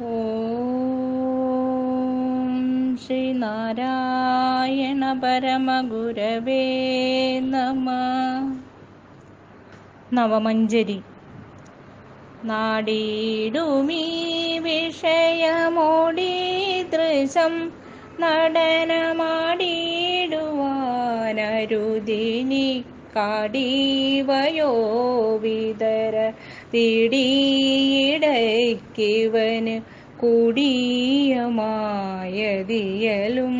ഓം ശ്രീനാരായണ പരമഗുരവേ നമ നവമഞ്ജരി നാടീടുമീ വിഷയമോടി ദൃശം നടനമാടിയിടുവാനരുതിനി കാടീവയോ വിതര തിടിയിടയ്ക്കിവന് കൂടിയമായതിയലും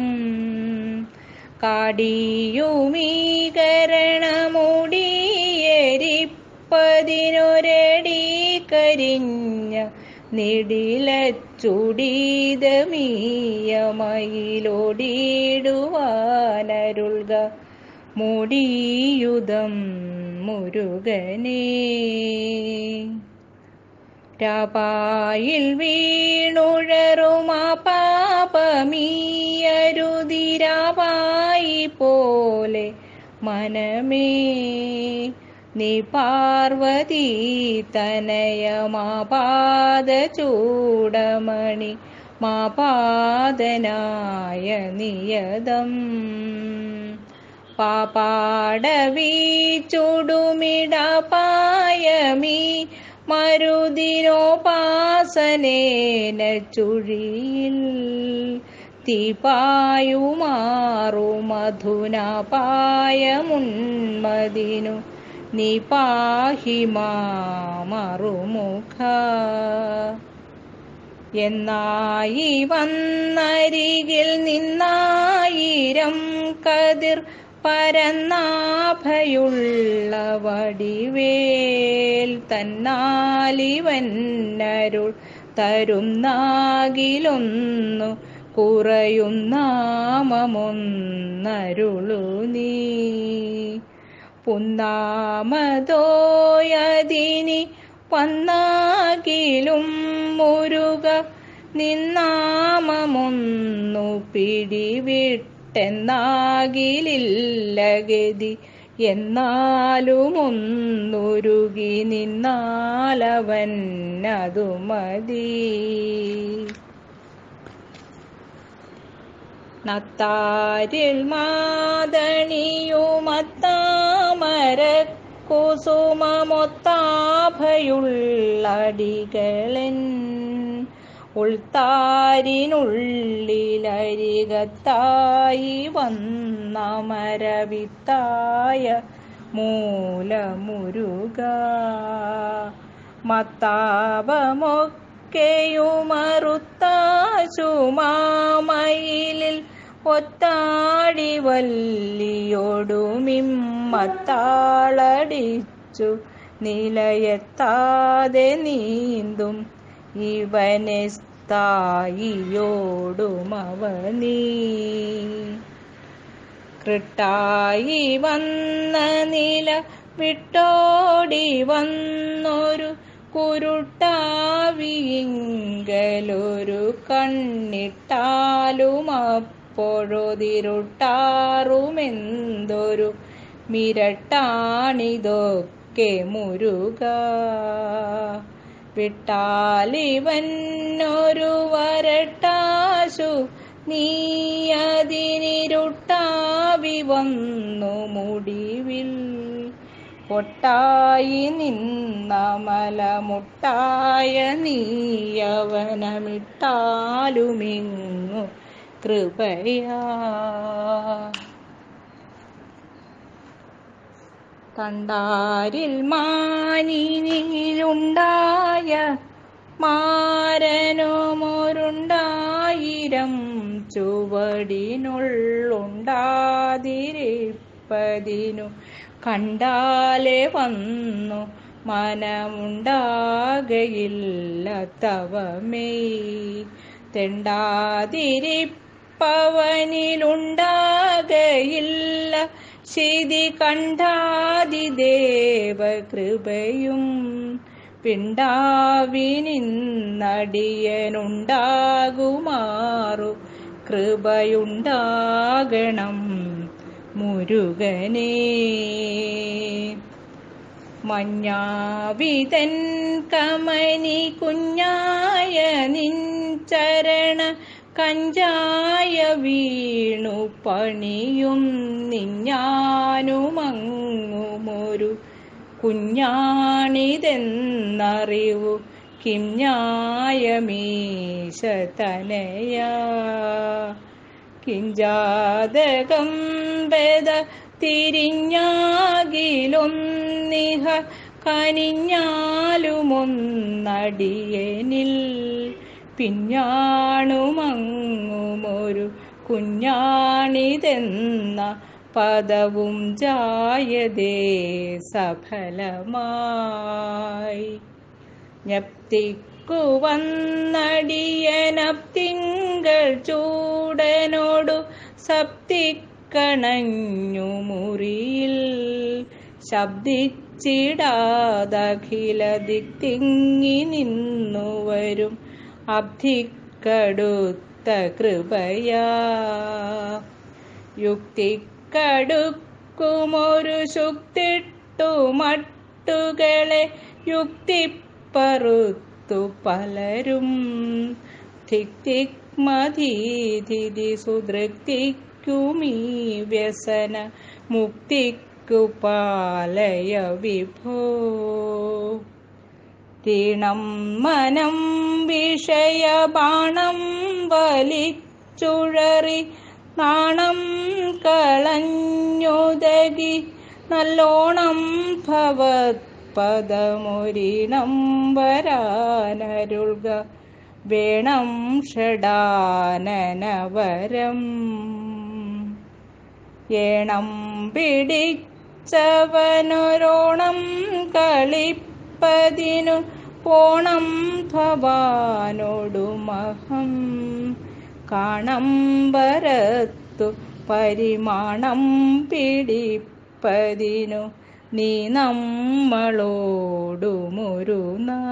കാടിയുമീകരണമുടിയേരിപ്പതിനൊരടി കരിഞ്ഞ നിടിലച്ചുടീതമീയമയിലൊടിയിടുവാനരുൾക മുടിയുതം മുരുകനേ രാപായിൽ വീണുഴറുമാ പാപമീയരുതിരാവായി പോലെ മനമേ നീ പാർവതി തനയമാപാദ ചൂടമണി മാപാദനായ നിയതം പാപാടവീച്ചുടുമിടപായമീ മരുദിനോപാസനേന ചുഴിയിൽ തീപായുമാറു മധുനാപായമുന്മതിനു നിപാഹി മാമറുമുഖ എന്നായി വന്നരികിൽ നിന്നായിരം കതിർ പരന്നാഭയുള്ള വടിവേൽ തന്നാലിവന്നരുൾ തരുന്നാകിലൊന്നു കുറയും നാമമൊന്നരുളു നീ പുന്നാമതോയതിനി വന്നാകിലും മുരുക നിന്നാമമൊന്നു പിടിവിട്ടെന്നാകിലില്ല ഗതി എന്നാലും ഒന്നുരുകി നിന്നാലവൻ അതു മതി നത്താരിൽ മാതണിയുമത്താമര കുസുമമൊത്താഭയുള്ളടികളൻ ഉൾത്താരിനുള്ളിലരികത്തായി വന്ന മരവിത്തായ മൂലമുരുക മത്താപമൊക്കെയുമറുത്താശുമാമയിലിൽ ഒത്താടി വല്ലിയോടുമിമ്മത്താളടിച്ചു നിലയെത്താതെ നീന്തും ഇവനെ സ്ഥായിയോടുമവനീ കൃട്ടായി വന്ന നില വിട്ടോടി വന്നൊരു കുരുട്ടാവിയിങ്കലൊരു കണ്ണിട്ടാലും അപ്പോഴൊതിരുട്ടാറുമെന്തൊരു മിരട്ടാണിതൊക്കെ മുരുക വിട്ടാലിവന്നൊരു വരട്ടാശു നീയതിനിരുട്ടാവി വന്നു മുടിവിൽ പൊട്ടായി നിന്ന മലമുട്ടായ നീയവനമിട്ടാലുമിങ്ങു കൃപയാ കണ്ടാരിൽ മാനിനിയിലുണ്ടായ മാരനുമൊരുണ്ടായിരം ചുവടിനുള്ളുണ്ടാതിരിപ്പതിനു കണ്ടാലെ വന്നു മനമുണ്ടാകയില്ല തവമേ തെണ്ടാതിരിപ്പവനിലുണ്ടാകയില്ല ശിതി കണ്ടാതിദേവകൃപയും പിണ്ടാവിനിന്നടിയനുണ്ടാകുമാറു കൃപയുണ്ടാകണം മുരുകനേ മഞ്ഞാവിതൻ കമനി കുഞ്ഞായ നിൻ ചരണ കഞ്ചായ വീണു പണിയും നിഞ്ഞാനുമങ്ങുമൊരു കുഞ്ഞാണിതെന്നറിവു കിം ന്യായമീശതനയാ കിഞ്ചാതകം വേദ തിരിഞ്ഞാകിലൊന്നിഹ കനിഞ്ഞാലുമൊന്നടിയനിൽ പിഞ്ഞാണുമങ്ങുമൊരു കുഞ്ഞാണിതെന്ന പദവും ജായതേ സഫലമായി ഞപ്തിക്കു വന്നടിയനപ്തിങ്കൾ ചൂടനോടു സപ്തിക്കണഞ്ഞു മുറിയിൽ ശബ്ദിച്ചിടാതഖില ദിക്തിങ്ങി നിന്നു വരും അബ്ധിക്കടുത്ത കൃപയാ യുക്തിക്കടുക്കുമൊരു ശുക്തിട്ടു മട്ടുകളെ യുക്തിപ്പറുത്തു പലരും ധിക് ധിക് മധീധിതി സുതൃക്തിക്കുമീ വ്യസന മുക്തിക്കു പാലയ വിഭോ തീണം മനം വിഷയബാണം വലിച്ചുഴറി നാണം കളഞ്ഞുതകി നല്ലോണം ഭവത്പദമൊരിണം വരാനരുൾക വേണം ഷടാനനവരം ഏണം പിടിച്ചവനൊരോണം കളിപ്പതിനു പോണം ഭവാനോടുമഹം കാണം വരത്തു പരിമാണം പിടിപ്പതിനു നീ നമ്മളോടുമൊരു നാൾ